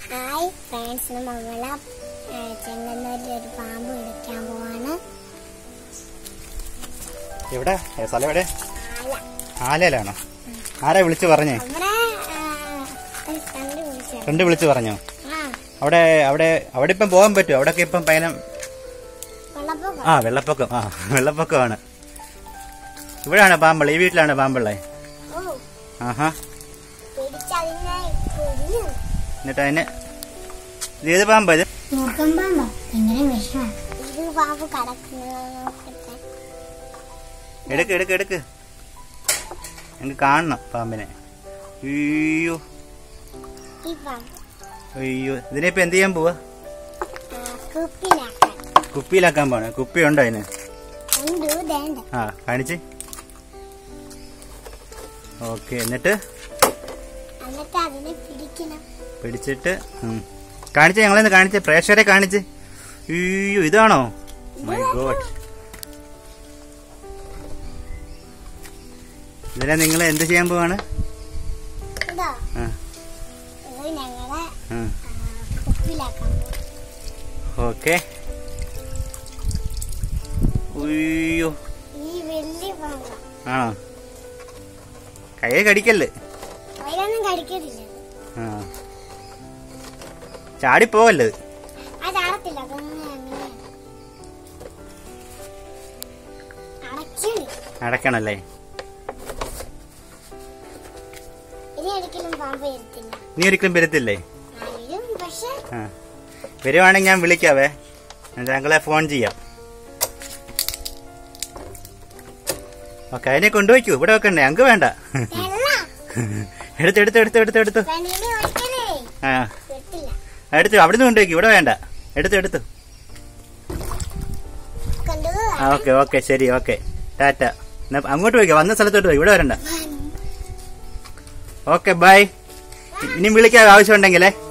Hi friends നമ്മള് ചെങ്ങന്നൂരിൽ ഒരു പാമ്പ് പിടിക്കാൻ പോവാണ് എവിടെ ഏ, സ്ഥലം എവിടെ ആല ആലയിലാണോ ആരാ വിളിച്ചു പറഞ്ഞേ അവിടെ ആ, ഒരു ഫ്രണ്ട് വിളിച്ചത് ഫ്രണ്ട് വിളിച്ചു പറഞ്ഞോ ആ അവിടെ അവിടെ അവിടെ ഇപ്പം പോകാൻ പറ്റുമോ അവിടെയൊക്കെ ഇപ്പം പയനം വെള്ളപ്പൊക്കം ആ വെള്ളപ്പൊക്കം ആ വെള്ളപ്പൊക്കമാണ് ഇവിടെയാണ് പാമ്പിള്ള ഈ വീട്ടിലാണ് പാമ്പിള്ളേ ഓ ആഹാ പിടിച്ചതിനെ കുഞ്ഞു എന്നിട്ട് അതിന് ഇത് ഏത് പാമ്പാ ഇത് മുഖം പാമ്പ ഭയങ്കര വിഷമാണ് ഇത് പാമ്പ് കടക്കുന്നത് നോക്കട്ടെ എടുക്ക് എടുക്ക് എടുക്ക് എനിക്ക് കാണണം പാമ്പിനെ അയ്യോ ഈ പാമ്പ് അയ്യോ ഇതിനിപ്പോ എന്ത് ചെയ്യാൻ പോവാ ആ, കുപ്പിലാക്കാൻ കുപ്പിയിലാക്കാൻ പോണേ കുപ്പി ഉണ്ടോ അതിന് ഉണ്ട് വേണ്ട ആ കാണിച്ച് ഓക്കെ എന്നിട്ട് എന്നിട്ട് അതിനെ പിടിക്കണം പിടിച്ചിട്ട് ഉം. കാണിച്ച് ഞങ്ങളെന്ന് കാണിച്ച് പ്രേക്ഷകരെ കാണിച്ച് അയ്യോ ഇതാണോ മൈ ഗോഡ് ഇതിനെ നിങ്ങൾ എന്ത് ചെയ്യാൻ പോവാണ് ഇതോ ആ, ഇത് ഞങ്ങളെ ആ. ആ, കുപ്പിലാക്കാൻ പോകും ഓക്കെ ഉയ്യോ ഈ വലിയ പാമ്പ ആണോ കയ്യെ കടിക്കല്ലേ അതിലൊന്നും കടിക്കത്തില്ല ആ ചാടിപ്പോവല്ലേ ഇത്? ആ ചാടത്തില്ല അതങ്ങനെ അങ്ങനെ അടച്ചത് അടക്കണല്ലേ ഇനി ഒരിക്കലും പാമ്പ് വരത്തില്ല നീ ഒരിക്കലും വരത്തില്ലേ ആരും പക്ഷെ ആ വരുവാണെങ്കിൽ ഞാൻ വിളിക്കാവേ ഞാൻ താങ്കളെ ഫോൺ ചെയ്യാം ഓക്കെ അതിനെ കൊണ്ടുപോയിക്കൂ ഇവിടെ വെക്കണ്ടേ ഞങ്ങൾക്ക് വേണ്ട വെള്ളം എടുത്ത് എടുത്ത് എടുത്ത് എടുത്ത് എടുത്തു വെളിയിൽ ഒഴിക്കലേ ആ വരത്തില്ല എടുത്തു അവിടുന്ന് കൊണ്ടുപോയിക്കൂ ഇവിടെ വേണ്ട എടുത്തു എടുത്തു കൊണ്ടുപോവാ ആ ഓക്കെ ഓക്കെ ശരി ഓക്കെ ടാറ്റ എന്നാ അങ്ങോട്ട് പോയിക്കോ വന്ന സ്ഥലത്തോട്ട് പോയി ഇവിടെ വരണ്ട ഓക്കെ ബൈ ഇനിയും വിളിക്കാൻ ആവശ്യമുണ്ടെങ്കിലേ